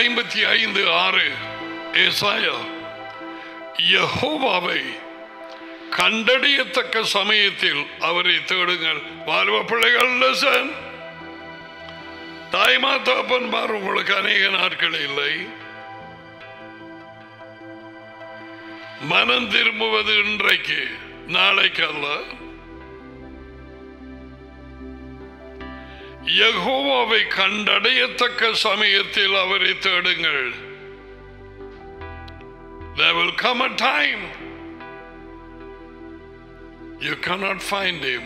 ஐம்பத்தி ஐந்து ஆறு ஏசாயா யெகோவாவை கண்டறியத்தக்க சமயத்தில் அவரை தேடுங்கள் வாழ்வ பிள்ளைகள் listen. தாய்மா தகப்பன்மார் உங்களுக்கு அநேக நாட்கள் இல்லை மனம் திரும்புவது இன்றைக்கு நாளைக்கு அல்ல யெகோவாவை கண்டடையத்தக்க சமயத்தில் அவரை தேடுங்கள் There will come a time you cannot find him.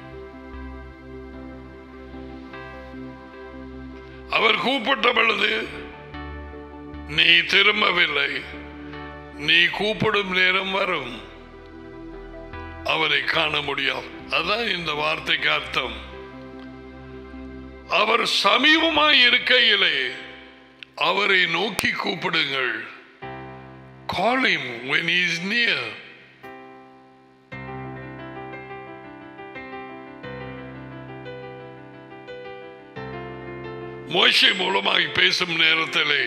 அவர் கூப்பிட்ட பொழுது நீ திரும்பவில்லை நீ கூப்பிடும் நேரம் வரும் அவரை காண முடியாது அதான் இந்த வார்த்தைக்கு அர்த்தம் அவர் சமீபமாய் இருக்கையிலே அவரை நோக்கி கூப்பிடுங்கள் Call him when he is near. மோசை மூலமாய் பேசும் நேரத்திலே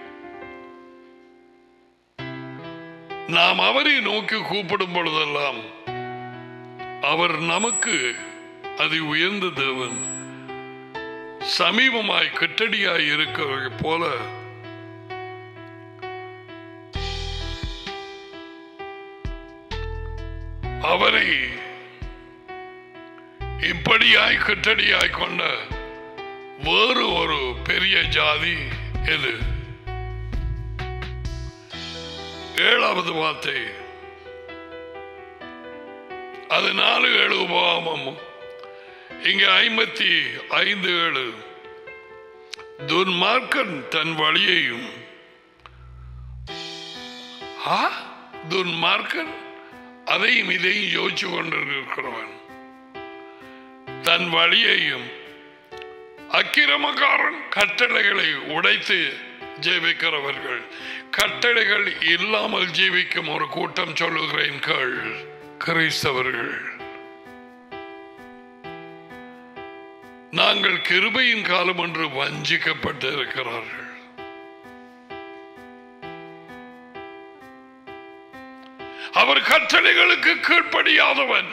நாம் அவரை நோக்கி கூப்பிடும் பொழுதெல்லாம் அவர் நமக்கு அதி உயர்ந்த தேவன் சமீபமாய் கிட்டடியாய் இருக்கிற போல அவரை இப்படியாய் கிட்டடியாய் கொண்ட வேறு ஒரு பெரிய ஜாதி எது ஏழாவது வார்த்தை அது நாலு ஏழு உபவாமம் இங்க ஐம்பத்தி ஐந்து ஏழு துன்மார்க்கன் தன் வழியையும் ஆ? துன்மார்க்கன் அதையும் இதையும் யோசிச்சு கொண்டிருக்கிறவன் தன் வழியையும் அக்கிரமக்காரன் கட்டளைகளை உடைத்து ஜீவிக்கிறவர்கள் கட்டளைகள் இல்லாமல் ஜீவிக்கும் ஒரு கூட்டம் சொல்லுகிறேன் கேள் கிறிஸ்தவர்கள் நாங்கள் கிருபையின் காலம் என்று வஞ்சிக்கப்பட்டு இருக்கிறார்கள் அவர் கட்டளைகளுக்கு கீழ்ப்படியாதவன்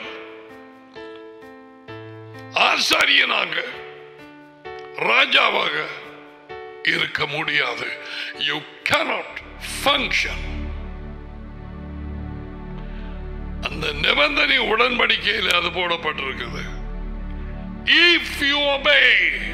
ஆசாரியனாக ராஜாவாக இருக்க முடியாது யூ cannot function அந்த நிபந்தனை உடன்படிக்கையில் அது போடப்பட்டிருக்குது if you obey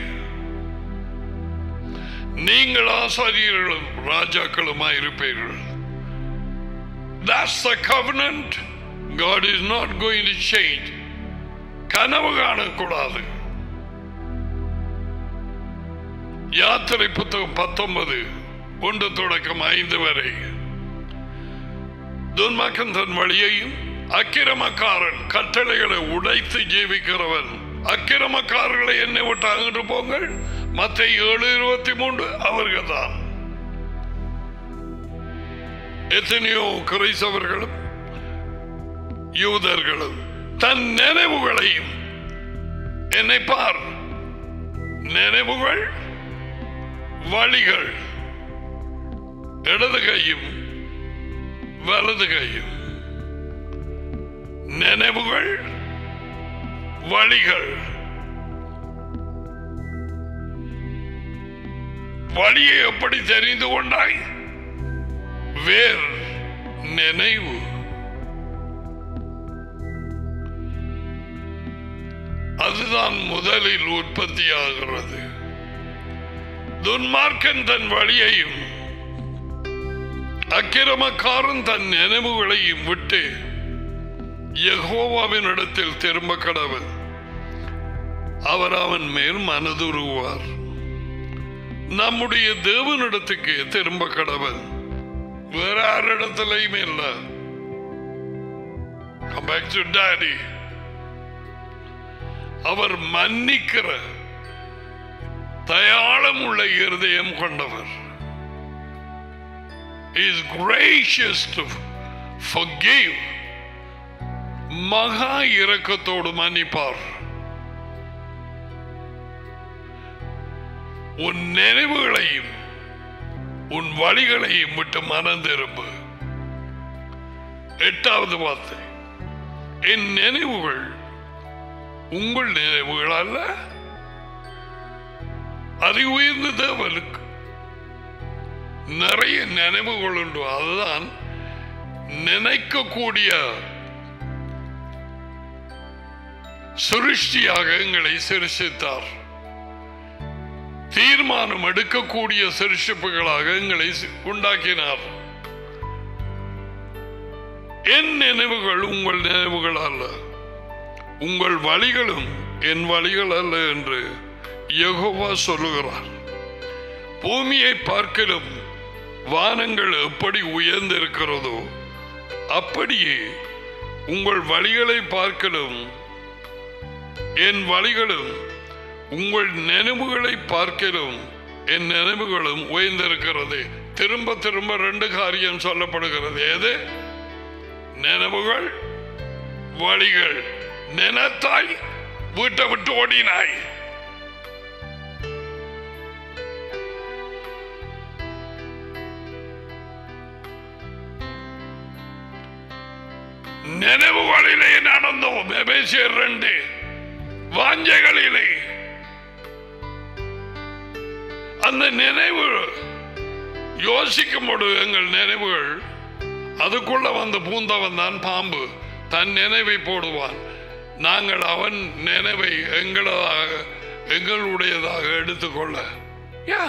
நீங்கள் ஆசாரியர்களும் ராஜாக்களுமாய் இருப்பீர்கள் that's the covenant God is not going to change கனவு காணக்கூடாது யாத்திரை புத்தகம் பத்தொன்பது ஒன்று தொடக்கம் ஐந்து வரை துன்மாக்கன் தன் வழியையும் அக்கிரமக்காரன் கட்டளைகளை உடைத்து ஜீவிக்கிறவன் அக்கிரமக்காரர்களை என்னை விட்டு அங்கிட்டு போங்கள் மற்ற ஏழு இருபத்தி மூன்று அவர்கள் தான் எத்தனையோ கிரைசவர்களும் யூதர்களும் தன் நினைவுகளையும் என்னை பார் நினைவுகள் வழிகள் இடது கையும் வலது கையும் நினைவுகள் வழிகள் வழியை எப்படி தெரிந்து கொண்டாய் வேர் நினைவு அதுதான் முதலில் உற்பத்தியாகிறது துன்மார்க்கன் தன் வழியையும் அக்கிரமக்காரன் தன் நினைவுகளையும் விட்டு யெகோவாவின் இடத்தில் திரும்ப கடவன் அவர் அவன் மேல் மனதுருவார் நம்முடைய தேவனிடத்துக்கு திரும்ப கடவன் வேற யாரிடத்திலையும் இல்லை Come back to daddy. அவர் மன்னிக்கிற தயாளம் உள்ள இருதயம் கொண்டவர் is gracious to forgive மகா இரக்கத்தோடு மன்னிப்பார் உன் நினைவுகளையும் உன் வழிகளையும் விட்டு மனம் திரும்பு எட்டாவது வார்த்தை என் நினைவுகள் உங்கள் நினைவுகள் அல்ல அது உயர்ந்த தேவனுக்கு நிறைய நினைவுகள் உண்டு அதுதான் நினைக்கக்கூடிய சிருஷ்டியாக எங்களை சிருஷித்தார் தீர்மானம் எடுக்கக்கூடிய சிருஷிப்புகளாக எங்களை சி- உண்டாக்கினார் என் நினைவுகள் உங்கள் நினைவுகள் அல்ல உங்கள் வழிகளும் என் வழிகள் அல்ல என்று யெகோவா சொல்லுகிறார் பூமியை பார்க்கலும் வானங்கள் எப்படி உயர்ந்திருக்கிறதோ அப்படியே உங்கள் வழிகளை பார்க்கலும் என் வழிகளும் உங்கள் நினைவுகளை பார்க்கலும் என் நினைவுகளும் உயர்ந்திருக்கிறது திரும்ப திரும்ப ரெண்டு காரியம் சொல்லப்படுகிறது எது நினைவுகள் வழிகள் நினைத்தாய் வீட்டை விட்டு ஓடினாய் நினைவுகளிலே நடந்தோம் எபேசியர் ரெண்டு வாஞ்சைகளிலே அந்த நினைவு யோசிக்கும் பொழுது எங்கள் நினைவுகள் அதுக்குள்ள வந்து பூந்தவன் தான் பாம்பு தன் நினைவை போடுவான் நாங்கள் அவன் நினைவை எங்களதாக எங்களுடையதாக எடுத்துக்கொள்ள யா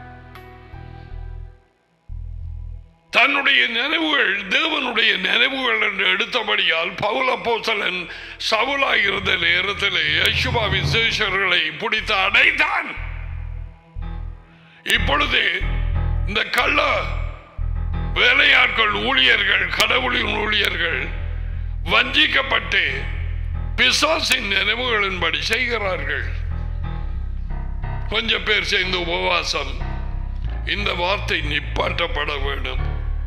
தன்னுடைய நினைவுகள் தேவனுடைய நினைவுகள் என்று எடுத்தபடியால் பவுல போசலன் சவுலாயிருந்த நேரத்தில் யசுபா விசேஷர்களை பிடித்து அடைத்தான் இப்பொழுது இந்த கள்ள வேலையாட்கள் ஊழியர்கள் கடவுளின் ஊழியர்கள் வஞ்சிக்கப்பட்டு பிசாசின் நினைவுகளின்படி செய்கிறார்கள் கொஞ்சம் பேர் சேர்ந்து உபவாசம் இந்த வார்த்தை நிப்பாட்டப்பட வேண்டும்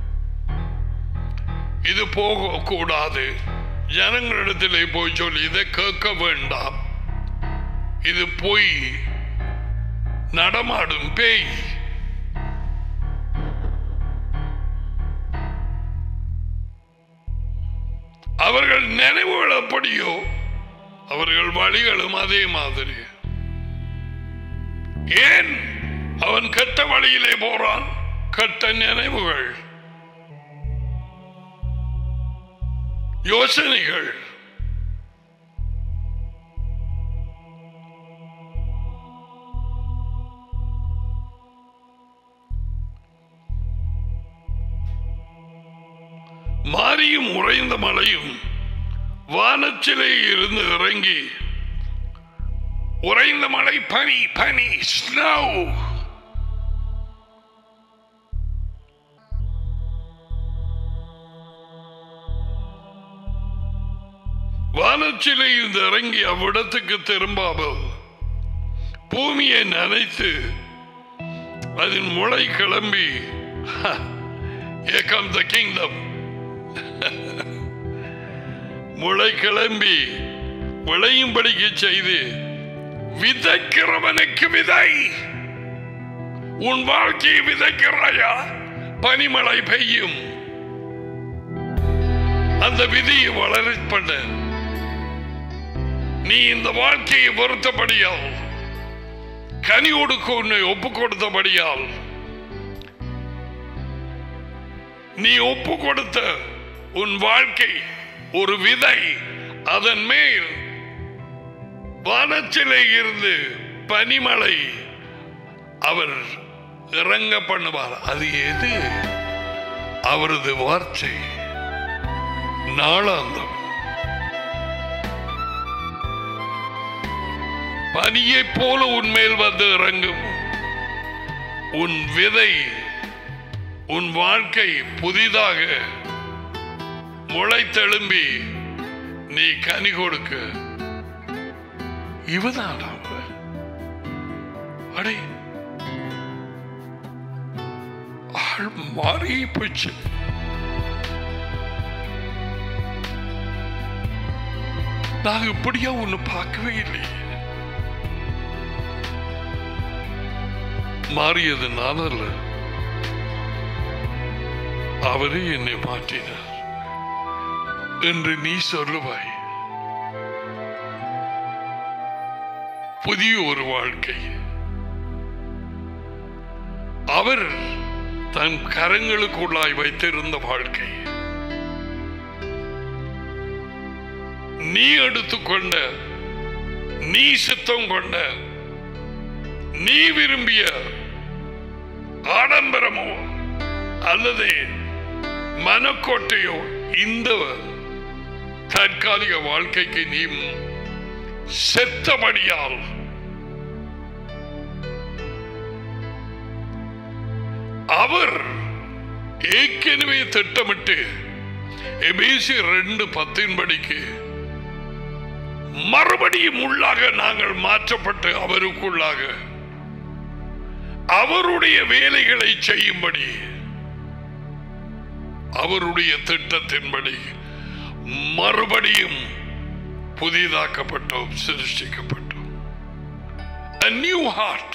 இது போகக்கூடாது ஜனங்களிடத்திலே போய் சொல்லி இதை கேட்க வேண்டாம் இது போய் நடமாடும் பேய் அவர்கள் நினைவுகள் அப்படியோ அவர்கள் வழிகளும் அதே மாதிரி ஏன் அவன் கெட்ட வழியிலே போறான் கெட்ட நினைவுகள் யோசனைகள் மாரியும் உறைந்த மலையும் வானத்திலே இருந்து இறங்கி உறைந்த மலை பனி பனி ஸ்னோ வானத்திலே இருந்து இறங்கி அவ்விடத்துக்கு திரும்பாமல் பூமியை நனைத்து அதன் முளை கிளம்பி Here comes the kingdom. முளை கிளம்பி விளையும்படிக்கு செய்து விதைக்கிறவனுக்கு விதை உன் வாழ்க்கையை விதைக்கிறாயா பனிமழை பெய்யும் அந்த விதியை வளர பண்ண நீ இந்த வாழ்க்கையை பொறுத்தபடியால் கனி கொடுக்க உன்னை ஒப்பு கொடுத்தபடியால் நீ ஒப்பு கொடுத்த உன் வாழ்க்கை ஒரு விதை அதன் மேல் வானத்திலே இருந்து பனிமலை அவர் இறங்க பண்ணுவார் அது எது அவரது வார்த்தை நாளாந்தம் பனியைப் போல உன்மேல் வந்து இறங்கும் உன் விதை உன் வாழ்க்கை புதிதாக முளைத்தெழும்பி நீ கனி கொடுக்க இவதான் அவர். அடே ஆள் மாறி போச்சு நான் இப்படியா ஒண்ணு பார்க்கவே இல்லை மாறியது நான் அல்ல அவரே என்னை மாற்றினார் என்று நீ சொல்லுவாய் புதிய ஒரு வாழ்க்கை அவர் தன் கரங்களுக்குள்ளாய் வைத்திருந்த வாழ்க்கை நீ எடுத்துக்கொண்ட நீ சித்தம் கொண்ட நீ விரும்பிய ஆடம்பரமோ அல்லது மனக்கோட்டையோ இந்த தற்காலிக வாழ்க்கைக்கு நீ செத்தபடியால் அவர் ஏற்கனவே திட்டமிட்டு எபேசி ரெண்டு பத்தின் படிக்கு மறுபடியும் உள்ளாக நாங்கள் மாற்றப்பட்டு அவருக்குள்ளாக அவருடைய வேலைகளை செய்யும்படி அவருடைய திட்டத்தின்படி மறுபடியும் புதிதாக்கப்பட்டோம் சிருஷ்டிக்கப்பட்டோம் A new heart.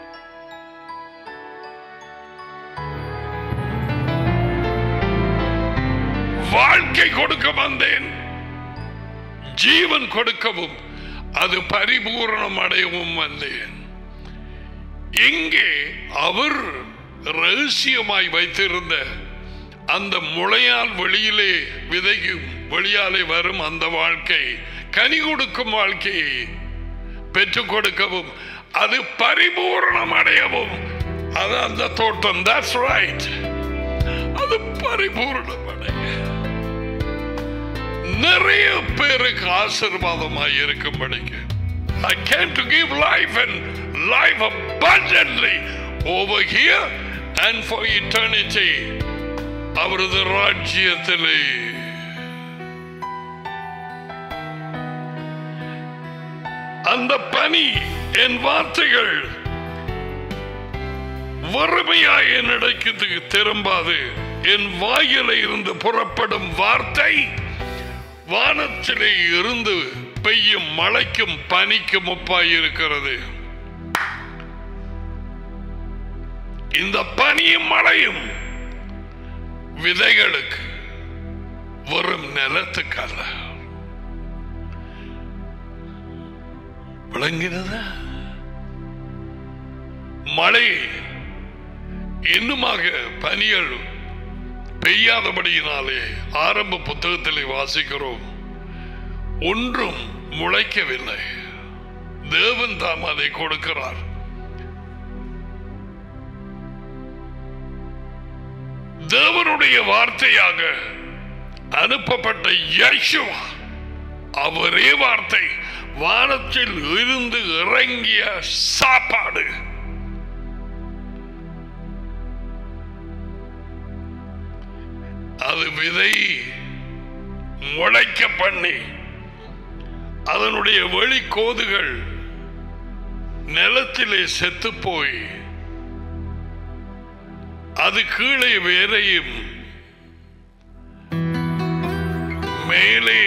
வாழ்க்கை கொடுக்க வந்தேன் ஜீவன் கொடுக்கவும் அது பரிபூரணம் அடையவும் வந்தேன் இங்கே அவர் ரகசியமாய் வைத்திருந்த அந்த முளையால் வெளியிலே விதைக்கும் வெளியாலே வரும் அந்த வாழ்க்கை கனி கொடுக்கும் வாழ்க்கையை பெற்றுக் கொடுக்கவும் அது பரிபூரணம் அடையவும் அது அந்த தோட்டம் தட்ஸ் ரைட் அது பரிபூரணம் அடைய நிறைய பேருக்கு ஆசீர்வாதமாய் இருக்கும்படிக்கு I came to give life and life abundantly over here and for eternity. அவரது ராஜ்யத்திலே அந்த பனி என் வார்த்தைகள் வறுமையாய் என்னிடைக்கு திரும்பாது என் வாயில இருந்து புறப்படும் வார்த்தை வானத்திலே இருந்து பெய்யும் மழைக்கும் பனிக்கும் ஒப்பாய் இருக்கிறது இந்த பனியும் மழையும் விதைகளுக்கு வெறும் நிலத்துக்கு அல்ல விளங்கினதா மழை இன்னுமாக பனிகள் பெய்யாதபடியினாலே ஆரம்ப புத்தகத்திலே வாசிக்கிறோம் ஒன்றும் முளைக்கவில்லை தேவன் தாம் அதை கொடுக்கிறார் தேவனுடைய வார்த்தையாக அனுப்பப்பட்ட யேசுவா அவரே வார்த்தை வானத்தில் இருந்து இறங்கிய சாப்பாடு அது விதை முளைக்க பண்ணி அதனுடைய வெளிக்கோதுகள் நிலத்திலே செத்து போய் அது கீழே வேறையும் மேலே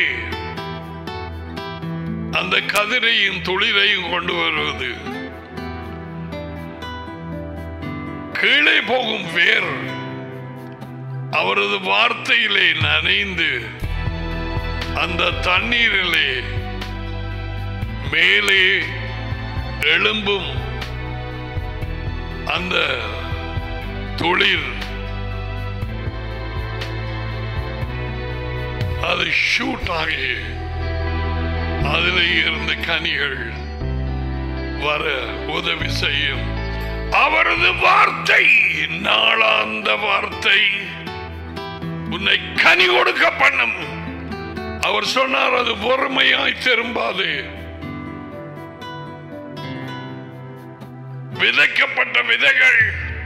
அந்த கதிரையும் துளிரையும் கொண்டு வருவது கீழே போகும் வேர் அவரது வார்த்தையிலே நனைந்து அந்த தண்ணீரிலே மேலே எழும்பும் அந்த துளிர் அது ஷூட் ஆகி அதில் இருந்து கனிகள் வர உதவி செய்யும் அவரது வார்த்தை நாளாந்த வார்த்தை உன்னை கனி கொடுக்க பண்ணும் அவர் சொன்னார் அது பொறுமையாய் திரும்பாது விதைக்கப்பட்ட விதைகள்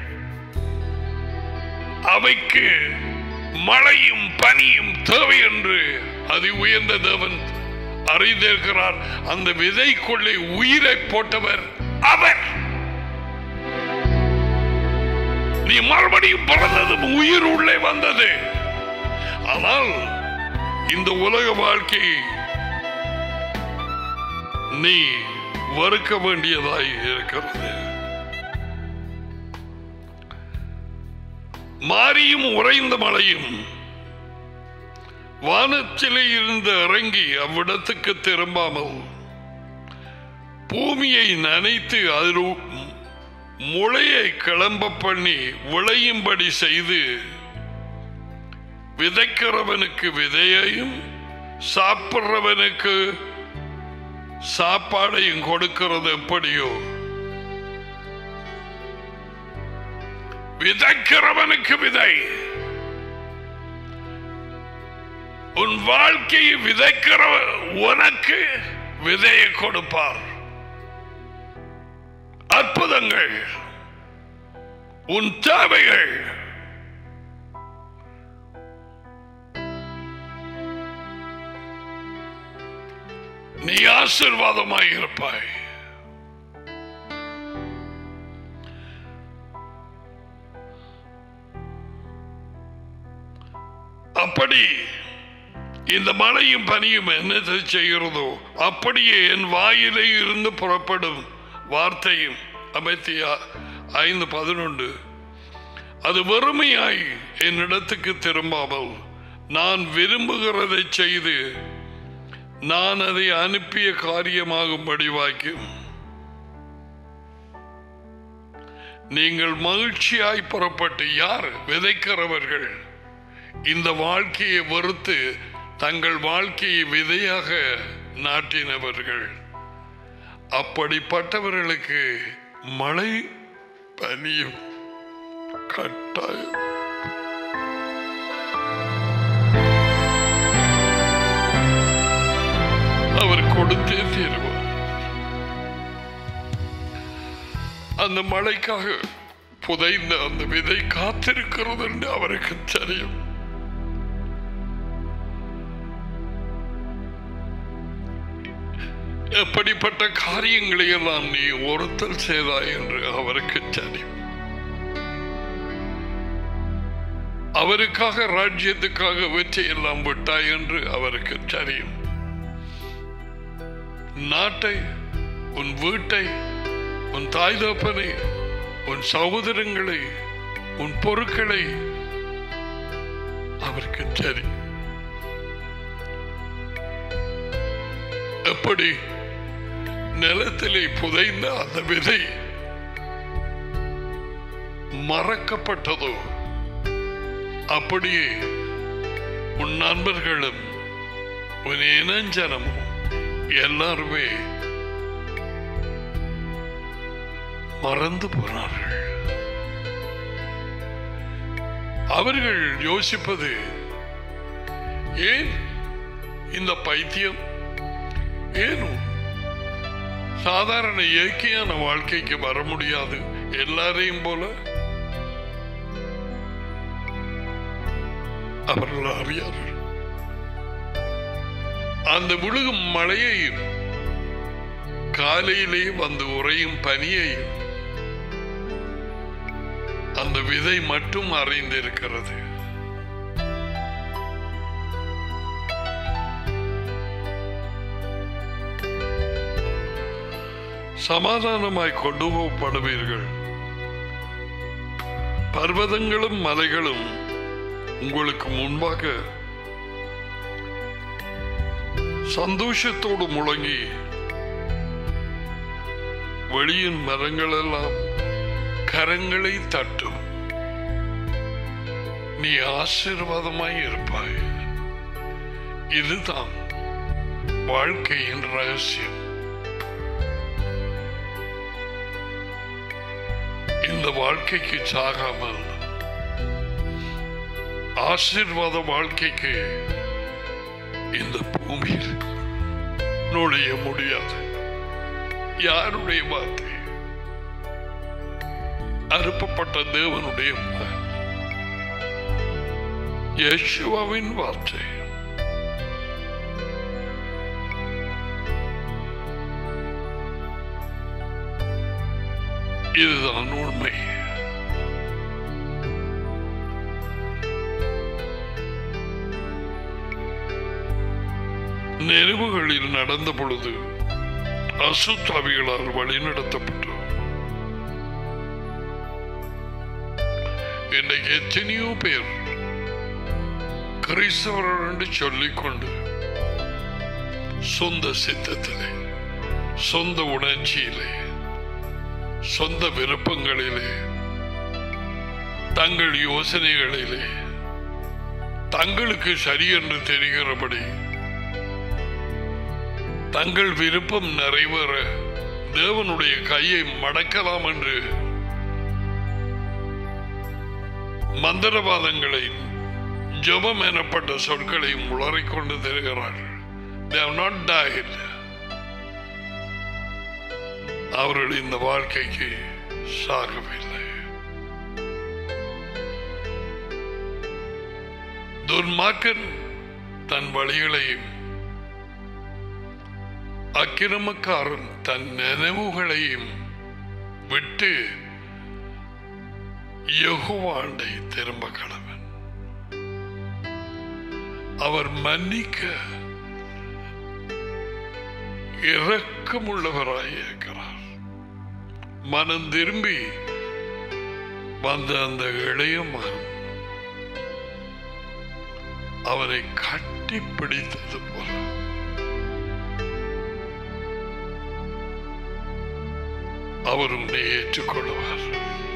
அவைக்கு மழையும் பனியும் தேவை என்று அதி உயர்ந்த தேவன் அறிந்திருக்கிறார் அந்த விதைக்குள்ளே உயிரை போட்டவர் அவர் நீ மறுபடியும் பிறந்ததும் உயிர் உள்ளே வந்தது ஆனால் இந்த உலக வாழ்க்கையை நீ வறுக்க வேண்டியதாய் இருக்கிறது மாரியும் உறைந்த மழையும் வானத்திலே இருந்து இறங்கி அவ்விடத்துக்கு திரும்பாமல் பூமியை நனைத்து அதில் முளையை கிளம்ப பண்ணி விளையும்படி செய்து விதைக்கிறவனுக்கு விதையையும் சாப்பிட்றவனுக்கு சாப்பாடையும் கொடுக்கிறது எப்படியோ விதைக்கிறவனுக்கு விதை உன் வாழ்க்கையை விதைக்கிற உனக்கு விதையை கொடுப்பார் அற்புதங்கள் உன் தேவைகள் நீ ஆசிர்வாதமாய் இருப்பாய் அப்படி இந்த மழையும் பனியும் என்னத்தை செய்கிறதோ அப்படியே என் வாயிலே இருந்து புறப்படும் வார்த்தையும் அமைத்தியா ஐந்து பதினொன்று அது வெறுமையாய் என்னிடத்துக்கு திரும்பாமல் நான் விரும்புகிறதை செய்து நான் அதை அனுப்பிய காரியமாகும்படி வாக்கியம் நீங்கள் மகிழ்ச்சியாய் புறப்பட்டு யார் விதைக்கிறவர்கள் இந்த வாழ்க்கையை வெறுத்து தங்கள் வாழ்க்கையை விதையாக நாட்டினவர்கள் அப்படிப்பட்டவர்களுக்கு மழை பனியும் கட்டாயம் அவர் கொடுத்தே தீருவார் அந்த மழைக்காக புதைந்த அந்த விதை காத்திருக்கிறது என்று அவருக்கு தெரியும் எப்படிப்பட்ட காரியங்களை எல்லாம் நீ ஒருத்தல் செய்தாய் என்று அவருக்கு தெரியும் அவருக்காக ராஜ்யத்துக்காக வெற்றி எல்லாம் விட்டாய் என்று அவருக்கு தெரியும் நாட்டை உன் வீட்டை உன் தாய் தப்பனை உன் சகோதரங்களை உன் பொருட்களை அவருக்கு தெரியும் எப்படி நிலத்திலே புதைந்த அந்த விதை மறக்கப்பட்டதோ அப்படியே உன் நண்பர்களும் உன் இனஞ்சனமும் எல்லாருமே மறந்து போனார்கள் அவர்கள் யோசிப்பது ஏன் இந்த பைத்தியம் ஏன் சாதாரண இயற்கையான வாழ்க்கைக்கு வர முடியாது எல்லாரையும் போல அவர்கள் அறியார்கள் அந்த விழுகும் மழையையும் காலையிலே வந்து உறையும் பனியையும் அந்த விதை மட்டும் அறிந்திருக்கிறது சமாதானமாய் கொண்டு போகப்படுவீர்கள் பர்வதங்களும் மலைகளும் உங்களுக்கு முன்பாக சந்தோஷத்தோடு முழங்கி வெளியின் மரங்கள் எல்லாம் கரங்களை தட்டும் நீ ஆசீர்வாதமாய் இருப்பாய் இதுதான் வாழ்க்கையின் ரகசியம் இந்த வாழ்க்கைக்கு சாகாமல் ஆசீர்வாத வாழ்க்கைக்கு இந்த பூமியில் நுழைய முடியாது யாருடைய வார்த்தை அனுப்பப்பட்ட தேவனுடைய மகன். யேசுவாவின் வார்த்தை இதுதான் உண்மை நெருவுகளில் நடந்த பொழுது அசுத்தாவிகளால் வழிநடத்தப்பட்டோம் இன்றைக்கு எத்தனையோ பேர் கிறிஸ்தவர்கள் என்று சொல்லிக்கொண்டு சொந்த சித்தத்திலே சொந்த உணர்ச்சியிலே சொந்த விருப்பங்களிலே தங்கள் யோசனைகளிலே தங்களுக்கு சரி என்று தெரிகிறபடி தங்கள் விருப்பம் நிறைவேற தேவனுடைய கையை மடக்கலாம் என்று மந்திரவாதங்களையும் ஜபம் எனப்பட்ட சொற்களையும் உளறிக்கொண்டு தருகிறார்கள் They have not died. அவர்கள் இந்த வாழ்க்கைக்கு சாகவில்லை துன்மார்க்கன் தன் வழிகளையும் அக்கிரமக்காரன் தன் நினைவுகளையும் விட்டு யெகோவாண்டை திரும்ப கடவன் அவர் மன்னிக்க இரக்கமுள்ளவராய் இருக்கிறார் மனம் திரும்பி வந்த அந்த இளைய மகன் அவரை கட்டி பிடித்தது போல அவர் உன்னை ஏற்றுக்கொள்வார்